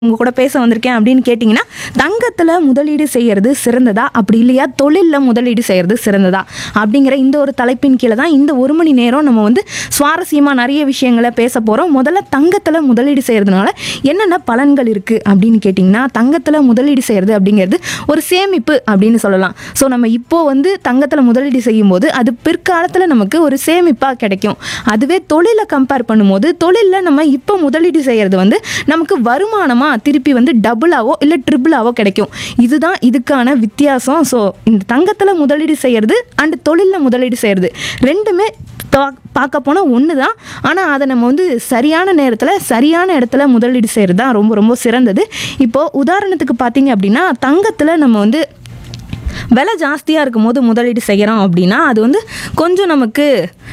உங்க கூட பேச வந்திருக்கேன் அப்படின்னு கேட்டிங்கன்னா தங்கத்தில் முதலீடு செய்யறது சிறந்ததா அப்படி இல்லையா தொழிலில் முதலீடு செய்யறது சிறந்ததா அப்படிங்கிற இந்த ஒரு தலைப்பின் கீழே தான் இந்த ஒரு மணி நேரம் நம்ம வந்து சுவாரஸ்யமாக நிறைய விஷயங்களை பேச போகிறோம் முதல்ல தங்கத்தில் முதலீடு செய்கிறதுனால என்னென்ன பலன்கள் இருக்குது அப்படின்னு கேட்டிங்கன்னா தங்கத்தில் முதலீடு செய்கிறது அப்படிங்கிறது ஒரு சேமிப்பு அப்படின்னு சொல்லலாம் ஸோ நம்ம இப்போ வந்து தங்கத்தில் முதலீடு செய்யும்போது அது பிற்காலத்தில் நமக்கு ஒரு சேமிப்பாக கிடைக்கும் அதுவே தொழிலை கம்பேர் பண்ணும்போது தொழிலில் நம்ம இப்போ முதலீடு செய்கிறது வந்து நமக்கு வருமானமாக திருப்பி வந்து டபுளாவோ இல்லை ட்ரிபிளாவோ கிடைக்கும் இதுதான் இதுக்கான வித்தியாசம் ஸோ இந்த தங்கத்தில் முதலீடு செய்கிறது அண்ட் தொழிலில் முதலீடு செய்கிறது ரெண்டுமே பா- பார்க்க போனால் ஒன்று தான் ஆனால் அதை நம்ம வந்து சரியான நேரத்தில் சரியான இடத்துல முதலீடு செய்கிறது தான் ரொம்ப ரொம்ப சிறந்தது இப்போது உதாரணத்துக்கு பார்த்தீங்க அப்படின்னா தங்கத்தில் நம்ம வந்து விலை ஜாஸ்தியாக இருக்கும் போது முதலீடு செய்கிறோம் அப்படின்னா அது வந்து கொஞ்சம் நமக்கு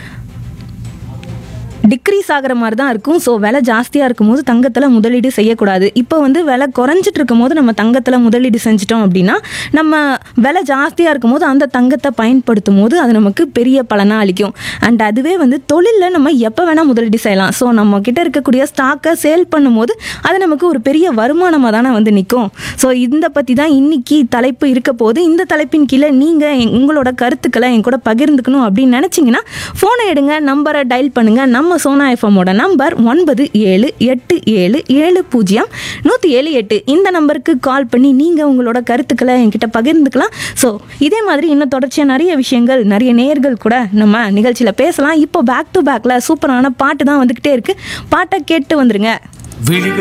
டிக்ரீஸ் ஆகிற மாதிரி தான் இருக்கும் ஸோ விலை ஜாஸ்தியாக இருக்கும்போது தங்கத்தில் முதலீடு செய்யக்கூடாது இப்போ வந்து விலை குறைஞ்சிட்டு இருக்கும்போது நம்ம தங்கத்தில் முதலீடு செஞ்சிட்டோம் அப்படின்னா நம்ம விலை ஜாஸ்தியாக இருக்கும்போது அந்த தங்கத்தை பயன்படுத்தும் போது அது நமக்கு பெரிய பலனாக அளிக்கும் அண்ட் அதுவே வந்து தொழிலில் நம்ம எப்போ வேணால் முதலீடு செய்யலாம் ஸோ நம்ம கிட்ட இருக்கக்கூடிய ஸ்டாக்கை சேல் பண்ணும்போது அது நமக்கு ஒரு பெரிய வருமானமாக தானே வந்து நிற்கும் ஸோ இந்த பற்றி தான் இன்னைக்கு தலைப்பு இருக்க போது இந்த தலைப்பின் கீழே நீங்கள் உங்களோட கருத்துக்களை என் கூட பகிர்ந்துக்கணும் அப்படின்னு நினச்சிங்கன்னா ஃபோனை எடுங்க நம்பரை டயல் பண்ணுங்கள் நம்ம சோனா எஃப்எம்மோட நம்பர் ஒன்பது ஏழு எட்டு ஏழு ஏழு பூஜ்ஜியம் நூற்றி ஏழு எட்டு இந்த நம்பருக்கு கால் பண்ணி நீங்கள் உங்களோட கருத்துக்களை என்கிட்ட பகிர்ந்துக்கலாம் ஸோ இதே மாதிரி இன்னும் தொடர்ச்சியாக நிறைய விஷயங்கள் நிறைய நேர்கள் கூட நம்ம நிகழ்ச்சியில் பேசலாம் இப்போ பேக் டு பேக்கில் சூப்பரான பாட்டு தான் வந்துக்கிட்டே இருக்குது பாட்டை கேட்டு வந்துருங்க விழிகள்